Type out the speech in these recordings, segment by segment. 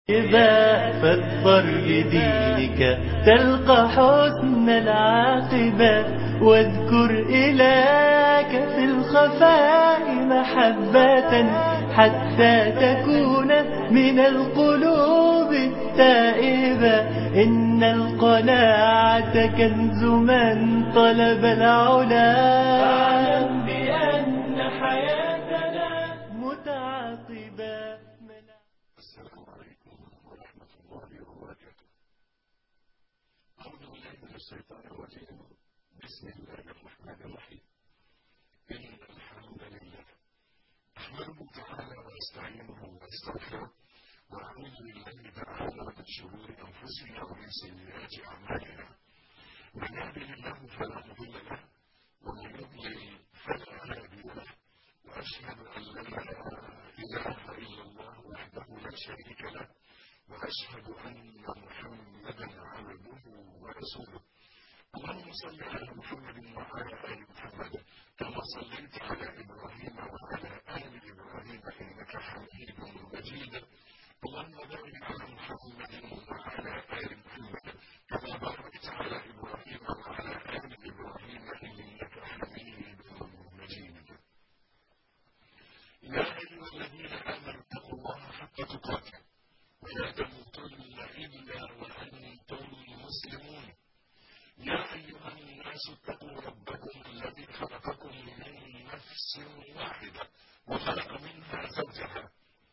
إذا فاظفر بدينك تلقى حسن العاقبة واذكر إلهك في الخفاء محبة حتى تكون من القلوب التائبة إن القناعة كنز من طلب العلا فاعلم بأن حياتنا متعاقبة السلام عليكم ورحمة الله وبركاته. أعوذ بالله من الشيطان الرجيم. بسم الله الرحمن الرحيم. إن الحمد لله أحمده تعالى وأستعينه وأستغفره وأعوذ بالله تعالى من شرور أنفسنا ومن سيئات أعمالنا. من يهده الله فلا مضل له ومن يضلل فلا هادي له وأشهد أن لا إله إلا الله وحده لا شريك له وأشهد أن محمدا عبده ورسوله اللهم صل على محمد وعلى آل محمد كما صليت على إبراهيم وعلى آل إبراهيم إنك حميد مجيد اللهم بارك على محمد وعلى آل محمد كما باركت على إبراهيم وعلى آل إبراهيم إنك حميد مجيد يا أيها الذين آمنوا اتقوا الله حق تقاته ولا تموتن إلا وأنتم مسلمون يا أيها الناس اتقوا ربكم الذي خلقكم من نفس واحدة وخلق منها زوجها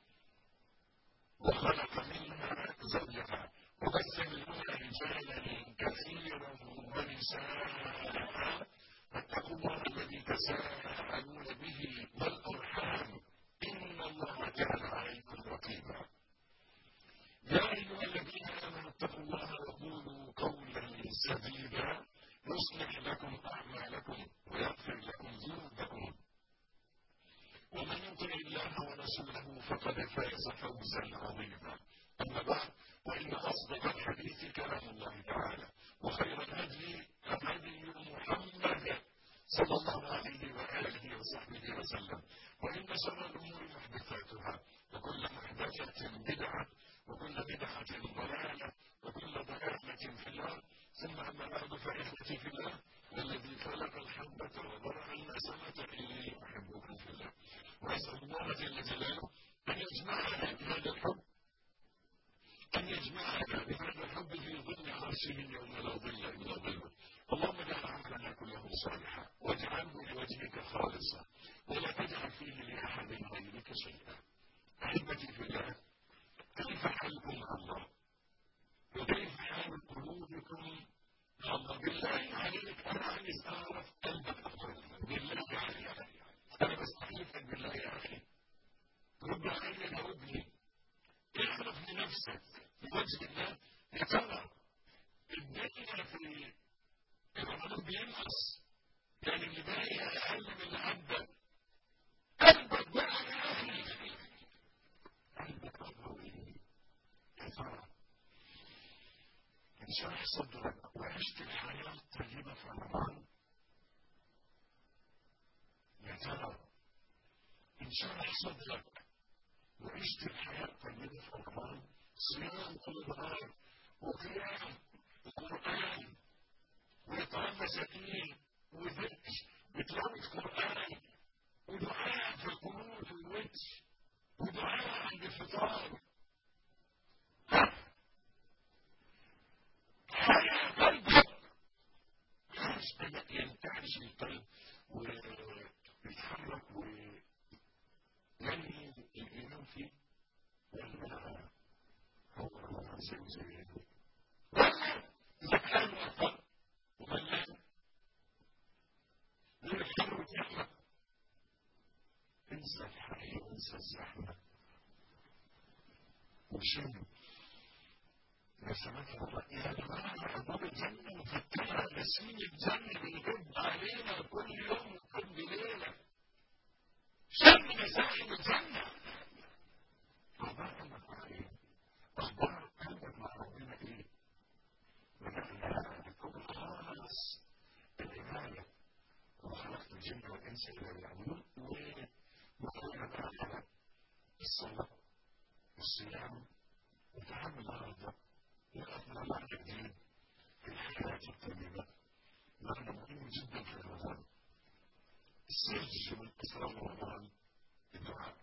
وخلق منها زوجها وبث منهما رجالا كثيرا ونساء واتقوا الله الذي تساءلون به والأرحام إن الله كان عليكم رقيبا يا أيها الذين آمنوا اتقوا الله وقولوا قولا سديدا يصلح لكم أعمالكم ويغفر لكم ذنوبكم ومن يطع الله ورسوله فقد فاز فوزا عظيما أما بعد فإن أصدق الحديث كلام الله تعالى وخير الهدي هدي محمد صلى الله عليه وآله وصحبه وسلم وإن شر الأمور محدثاتها وكل محدثة بدعة وكل بدعة ضلالة وكل ضلالة في النار ثم أما بعد فإخوتي في الله والذي خلق الحبة وبرع النسمة إني أحبكم في الله وأسأل الله جل جلاله أن يجمعنا بهذا الحب أن يجمعنا بهذا الحب في ظل عرشه يوم لا ظل إلا ظله اللهم اجعل عملنا كله صالحا واجعله لوجهك خالصا ولا تجعل فيه لأحد غيرك شيئا أحبتي في الله كيف حالكم مع الله وكيف حال قلوبكم مع الله بالله عليك أنا عايز أعرف قلبك أخبارنا بالله عليك أنا بستحلفك بالله يا أخي رد علي جاوبني اعرف لنفسك في وجه الله يا ترى الدنيا في رمضان بينقص يعني اللي باقي أقل من اللي عدى قلبك بقى يا أخي قلبك أخباره إيه؟ يا ترى انشرح صدرك وعشت الحياة الطيبة في رمضان يا ترى انشرح صدرك وعشت الحياة الطيبة في رمضان صيام كل نهار وقيام وقرآن وإطعام مساكين وذكر وتلاوة قرآن ودعاء في القنوت والوتر ودعاء عند الفطار حياة قلبك خلاص بدأ ينتعش القلب ويتحرك وينمو الإيمان فيه ولا هو رمضان زي زي ولا إذا كان وفق ولا يرحل وتحمل انسى الحي وانسى الزحمة وشم يا سماك الله يا جماعة أبواب الجنة مفتحة نسيم الجنة بيهب علينا كل يوم وكل ليلة شم نسائم الجنة أخبار قلبك مع إيه؟ أخبار قلبك مع ربنا إيه؟ بدأنا بكل خالص العبادة وخلقت الجن والإنس إلى ليعبدون وقلنا بقى على الصلاة والصيام النهارده وقفنا معنى جديد في الحياة الطيبة معنى مهم جدا في رمضان سر من أسرار رمضان الدعاء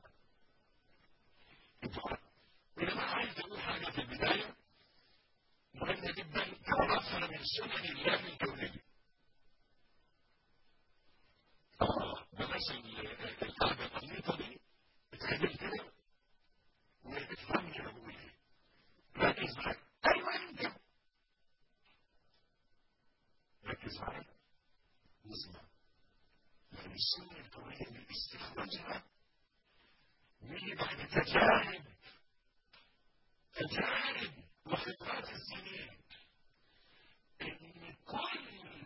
الدعاء ولما عايز أقول حاجة في البداية مهمة جدا تعرفها من سنن الله الكونية اه بلاش القاعدة القنيطة دي بتعمل كده وبتفهمني انا بقول ايه ركز معايا ايوه انت ركز معايا واسمع لان السنة الكونية دي استخراجها من بعد تجارب تجارب وخبرات السنين ان كل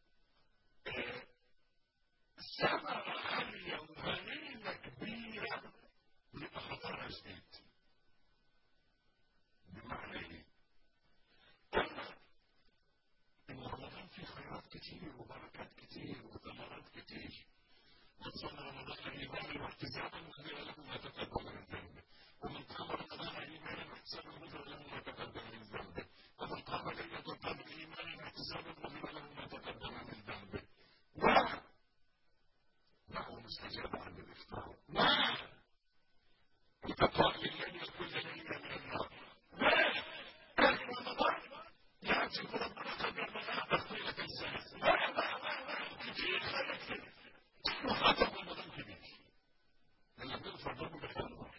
ثمرة عالية وغنيمة كبيرة بيبقى خطرها شديد بمعنى ايه؟ قلنا ان رمضان فيه خيرات كتير وبركات كتير وثمرات كتير وصل رمضان ايمانا واحتسابا غفر له ما تقدم من ذنبه ومن قام رمضان ايمانا واحتسابا غفر له ما تقدم من ذنبه ومن قام ليله القدر ايمانا واحتسابا غفر له ما تقدم من ذنبه له مستجاب عند الافطار وتقرا لليل كل ليله من النار اهل رمضان ياتي ربنا قدر ما تخطيله السنه كتير خير كتير وخطر رمضان كبير لما بيغفر ذنبه بيحل النار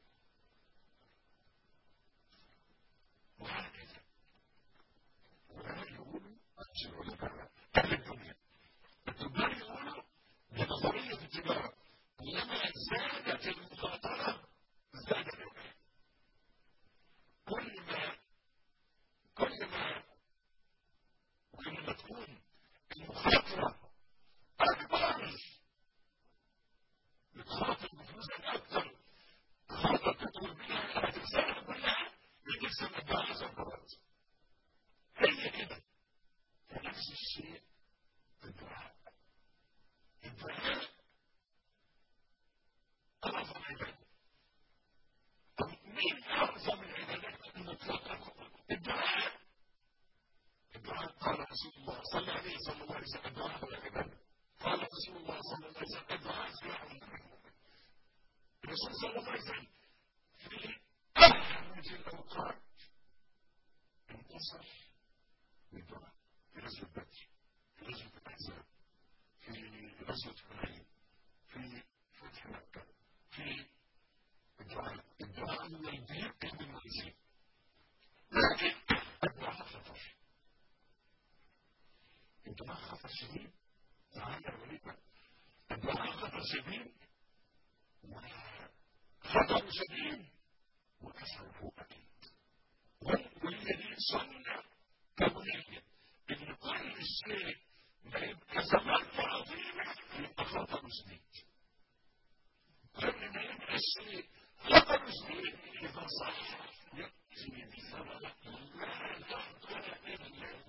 وهكذا ولا يقولوا العلماء اهل الدنيا التجار يقولوا بنظرية التجارة كلما زادت المخاطرة ازداد الربح كل ما كل ما كل ما تكون المخاطرة أكبر بتخاطر بفلوسك أكثر تخاطر تدخل بيها هتكسبها كلها بتكسب الدعاء عشر مرات هي كده فنفس الشيء في الدعاء الدعاء أعظم عبادة طب مين أعظم العبادات المطلقة؟ الدعاء الدعاء قال رسول الله صلى عليه صلى الله عليه وسلم الدعاء هو العبادة قال رسول الله صلى الله عليه وسلم الدعاء سلاح المؤمن الرسول صلى الله عليه وسلم في أحرج الأوقات انتصر بالدعاء في غزوة بدر في غزوة الأحزاب في غزوة حنين في فتح مكة في الدعاء الدعاء هو البيت من المنزل لكن الدعاء خطر الدعاء خطر شديد تعالى وليك الدعاء خطر شديد وخطر شديد وأثره أكيد وهي دي سنة كونية إن كل شيء ما يبقى زمانته عظيمة يبقى خطر شديد كل ما يبقى الشيء خطر شديد إذا صح يأتي بثمرة لا تقدر إلا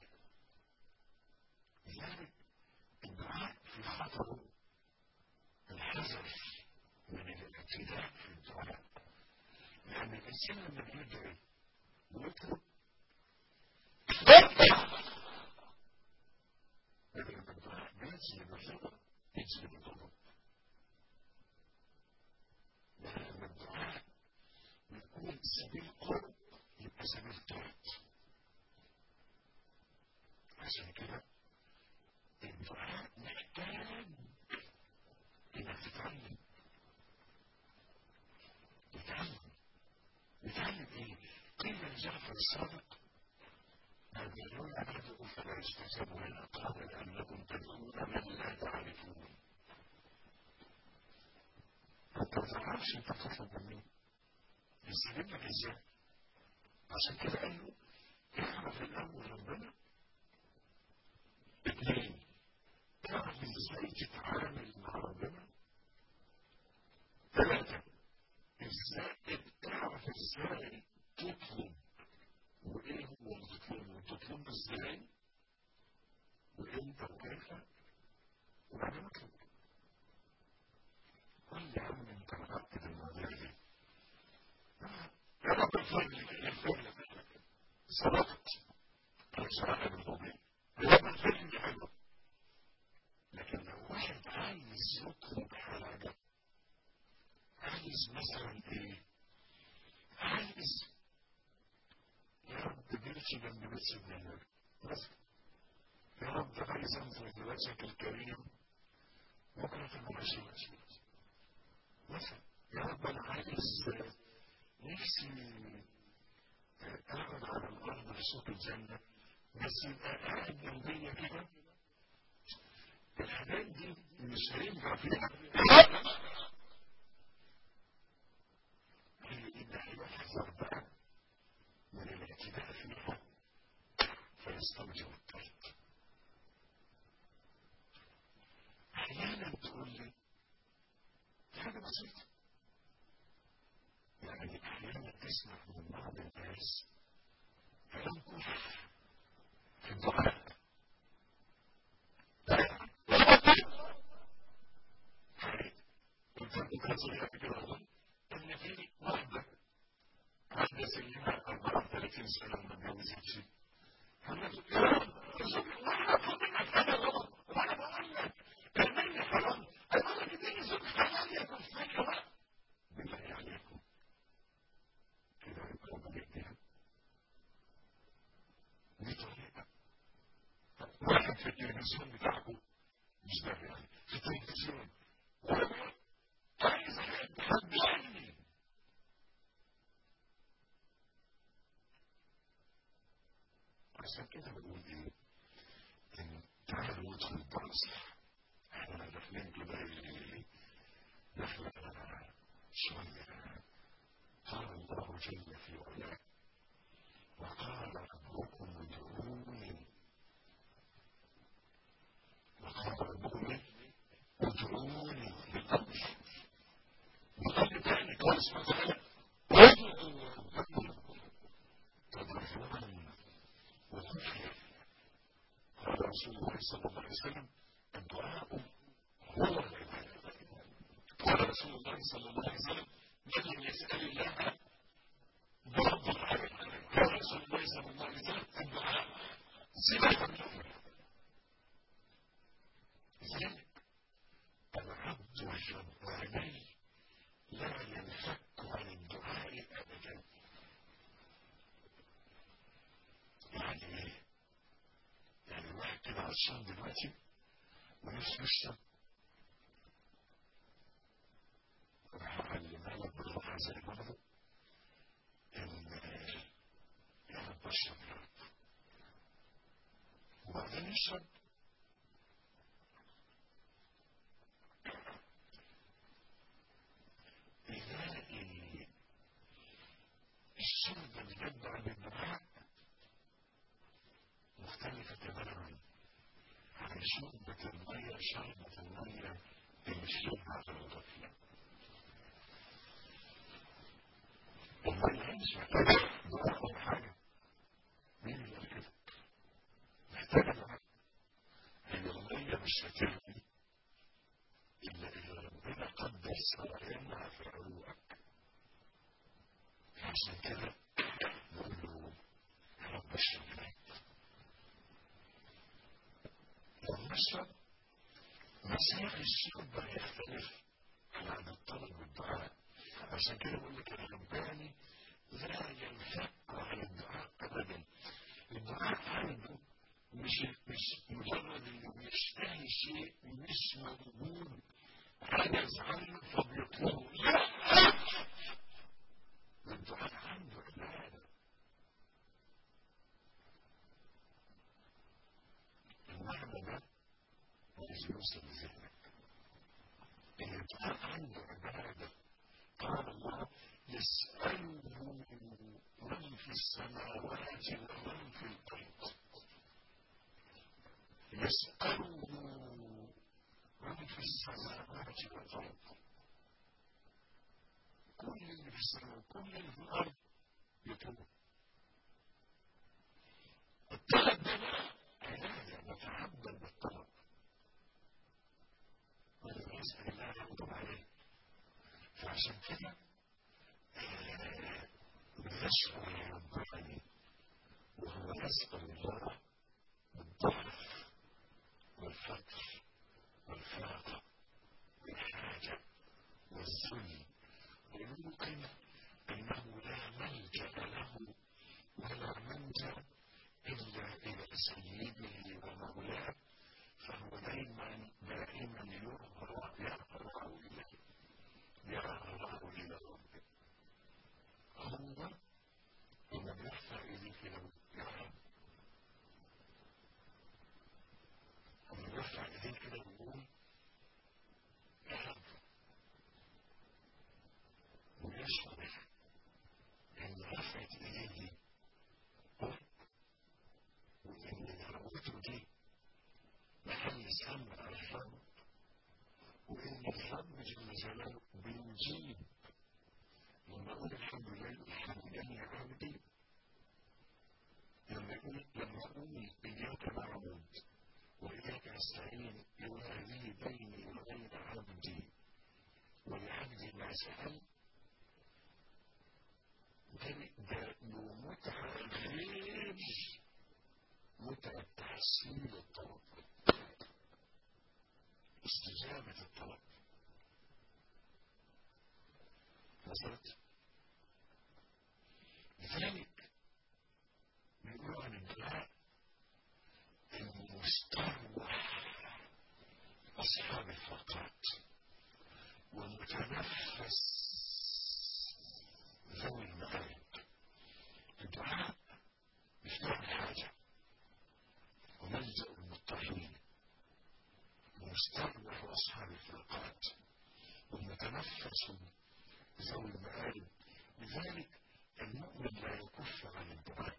لذلك الدعاء في خطر الحذر من الابتداء في الدعاء لأن الإنسان لما بيدعي ويطلب لكن الدعاء بيجلب الرضا يجلب الغضب لما الدعاء بيكون سبيل قرب يبقى سبيل طرد عشان كده الدعاء محتاج انك تتعلم تتعلم تتعلم ايه؟ قيل لجعفر الصادق تدعون تدعوا فلا يستجاب لنا قال لأنكم تدعون من لا تعرفون انت ما تعرفش انت بتطلب من مين يستجيب لك ازاي عشان كده قال له اعرف الاول ربنا اثنين اعرف ازاي تتعامل مع ربنا ثلاثة ازاي تعرف ازاي تطلب وايه هو اللي تطلبه وتطلبه ازاي وامتى وكيف وبعدين اطلب قال لي يا عم انت متاكد المواضيع دي يا رب الفضل الفضل صدقت أنا صراحة بالطبيعي هو الفيلم حلو لكن لو واحد عايز يطلب حاجة عايز مثلا ايه عايز يا رب بيتي جنب بيت سيدنا النبي مثلا يا رب عايز انظر لوجهك الكريم بكرة المعاشر مثلا يا رب انا عايز نفسي اقعد على الارض في صوت الجنة بس يبقى قاعد جنبيا كده الحاجات دي مش هينفع فيها يبقى يحذر بقى من الاعتداء فيها فيستوجب الترك احيانا تقول لي حاجه بسيطه يعني احيانا تسمع من بعض الناس كلام كفر في الدعاء كنت بتنزل كده اظن ان في واحده واحده سنها 34 سنه وما اتجوزتش وانا بقول لك ارميني حرام انا لك اديني زوج حلال يا كفايه بالله عليكم كده يبقى بجدها دي طريقه واحد في التلفزيون بتاعكم مش ده يعني في التلفزيون وانا عايز حد حد يعني عشان كده بقول ايه ان تعالوا ندخل الدرس احنا داخلين كده داخل شويه قال الله جل في علاه وقال ربكم ادعوني وقال ربكم ادعوني بالامر بقلب تاني كويس مثلا ادعوا ربكم تضرعا وخفيا قال رسول الله صلى الله عليه وسلم الدعاء هو العبادة قال رسول الله صلى الله عليه وسلم من لم يسأل الله ضرب العين قال رسول الله صلى الله عليه وسلم الدعاء سلاح الأمر لذلك العبد الرباني لا ينفك عن الدعاء أبدا يعني ايه؟ يعني الواحد كده عطشان دلوقتي ونفسه يشرب هعلمها لك بالراحة زي برضه إن يا رب اشرب يا رب وبعدين يشرب يلاقي الشرب الجد عن الدعاء مختلفة تماما عن شربة المية شربة المية اللي شربها على الغفلة المية مش محتاجة دعاء ولا حاجة مين اللي قال كده؟ محتاجة دعاء هي المية مش هترمي إلا إذا ربنا قدر سرعانها في عروقك عشان كده نقول له يا رب اشرب منك لما اشرب مسيح الشرب هيختلف عن الطلب والدعاء عشان كده بقول لك الرباني لا ينفك عن الدعاء ابدا الدعاء عنده مش مش مجرد انه بيشتهي شيء مش موجود عجز عنه فبيطلبه لا الدعاء عنده عباده المعنى ده لازم يوصل لذهنك ان الدعاء عنده عباده قال الله يسأله من في السماوات ومن في الأرض يسأله من في السماوات والأرض كل اللي في السماء كل اللي في الأرض يتوب الطلب ده بقى عبادة نتعبد بالطلب ولما يسأل الله يغضب عليه فعشان كده نشعر رباني وهو يسأل الله بالضعف والفقر والفاقة والحاجة والذل ويوقن أنه لا ملجأ له ولا منجا إلا إلى سيده ومولاه فهو دائما دائما يرغب يقرأ إليه يرغب إلى ربه هو ومن يرفع إليك له يا رب ومن يرفع إليك له يقول يا رب ويشعر أن رفعت إليه قرب وأن دعوته دي محل سمع الرب وإن الرب جل جلاله بيجيب لما أقول الحمد لله حمدان يا عبدي لما أقول لما أقول إياك نعبد وإياك نستعين يوالي بيني وبين عبدي ولعبدي ما سأل ده له متعة غير متعة تحصيل الطلب استجابة الطلب وصلت لذلك بيقولوا عن الدعاء انه مستروح اصحاب الفرقات ومتنفس ذوي المغارب الدعاء مش نعمل حاجة وملجأ المضطرين ومستروح أصحاب الفرقات ومتنفس ذوي المآرب لذلك المؤمن لا يكف عن الدعاء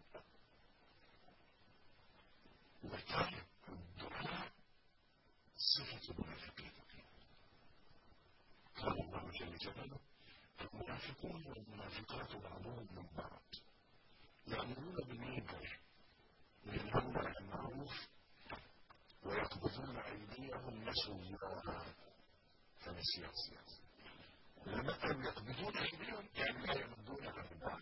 وترك الدعاء صفة المنافقين قال الله جل جلاله المنافقون والمنافقات بعضهم من بعض يأمرون بالمنكر وينهون عن المعروف ويقبضون أيديهم نسوا الله فنسي السياسة لما كانوا يقبضون أيديهم يعني لا يمدون عن البعض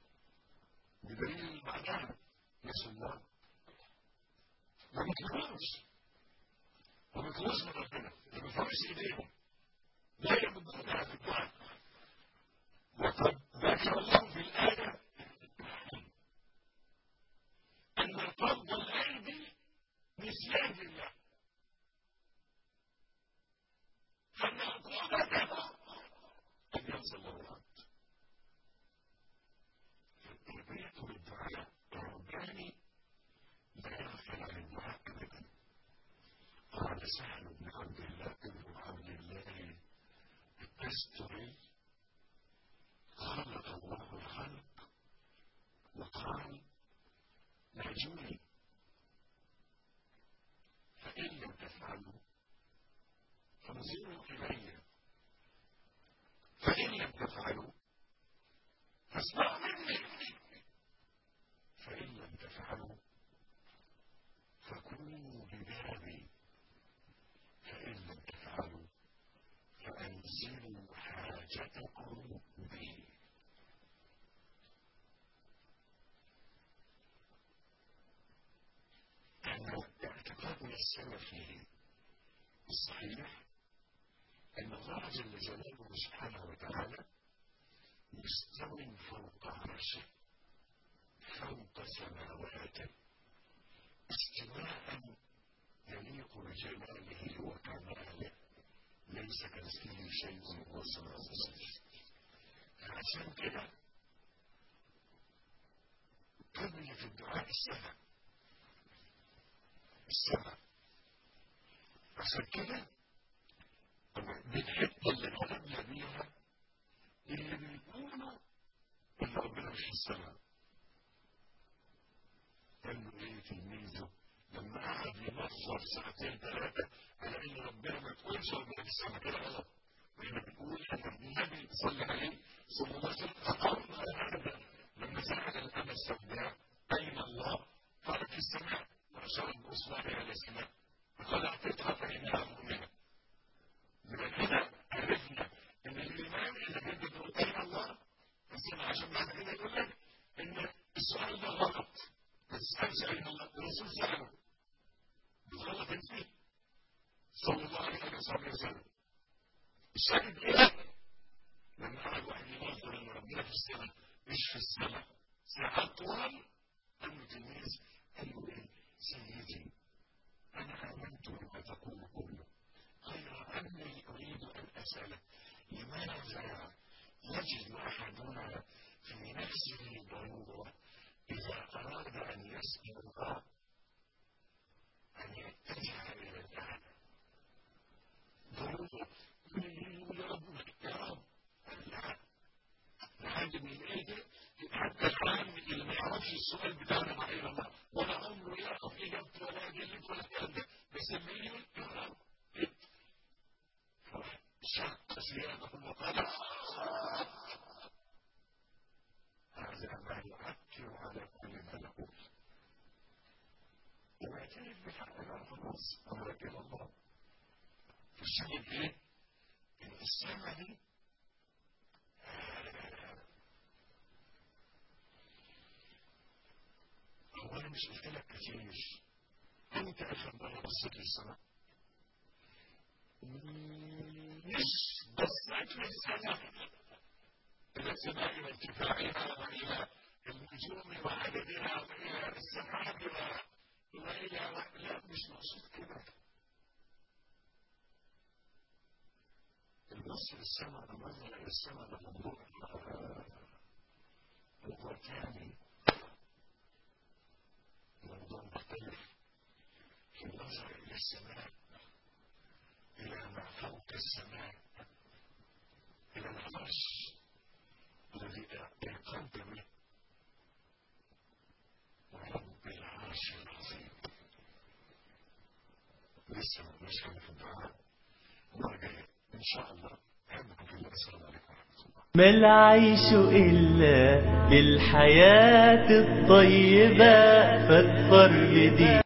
بدليل معناه نسوا الله ما بيطلبوش ما بيطلبوش من ربنا ما بيطلبوش ايديهم لا يمدون عن البعض وقد ذكر الله في الآية أن قبض الأيدي نسيان لله فأنه قوة أن ينسى الله العبد فالتربية بالدعاء الرباني لا يغفل عن الدعاء أبدا قال سهل بن عبد الله بن عبد الله التستري خلق الله الخلق وقال نهجوني فإن لم تفعلوا فانظروا إلي فإن لم تفعلوا فاسمعوا مني فإن لم تفعلوا فكونوا ببابي فإن لم تفعلوا فأنزلوا حاجتكم بي أن اعتقادنا السلفي الصحيح أن الله جل جلاله سبحانه وتعالى مستوي فوق عرشه فوق سماواته استواء يليق بجلاله وكماله ليس كمثله شيء وهو السميع البصير فعشان كده قبل في الدعاء السمع السمع عشان كده بنحب اللي غلبنا بيها اللي بيقولوا ان ربنا مش في السماء قال له ايه تلميذه لما قعد ينظر ساعتين ثلاثه على ان ربنا ما تقولش ربنا في السماء كده غلط احنا بنقول ان النبي صلى عليه صلى الله عليه وسلم اقر هذا لما سال الابا السوداء اين الله؟ قال في السماء واشار باصبعه الى السماء فقال اعطيتها فانها مؤمنه يبقى كده عرفنا ان الايمان اللي بيجي تقول اين الله السماء عشان بعد كده يقول لك ان السؤال ده غلط ما تسألش أين الله الرسول سأله بغلط فيه صلى الله عليه وسلم الشاهد إيه؟ لما قعد واحد ينظر إن ربنا في السماء مش في السماء ساعات طوال قال له تلميذ قال له إيه؟ سيدي أنا آمنت بما تقول كله غير أني أريد أن أسألك لماذا يجد أحدنا في نفسه ضرورة إذا أراد أن يسأل الله أن يتجه إلى الأعلى ضرورة يا رب يا رب لا لحد من إيه حتى الآن اللي ما يعرفش السؤال بتاعنا مع إلى الله ولا عمره يعرف إجابته ولا أدلته ولا الكلام ده بس لما يجي يا رب شق ثيابه وقال هذا ما يؤثر على كل ما نقول ويعترف بحقنا خلاص أمرك إلى الله فالشاهد إيه؟ إن السماء دي هو أنا مش قلت لك كتير أنت آخر مرة بصيت للسماء مش بصيت للسماء إلى السماء وارتفاعها وإلى النجوم وعددها وإلى السحاب وإلى لا مش مقصود كده النص للسماء النظر إلى السماء ده موضوع موضوع ثاني موضوع مختلف في النظر إلى السماء إلى ما فوق السماء إلى العرش الذي اعتقدت به ورب العرش العظيم لسه ما كان في الدعاء المرة الجاية إن شاء الله أحبكم في الله السلام عليكم ورحمة الله ما العيش إلا للحياة الطيبة فاظفر بدين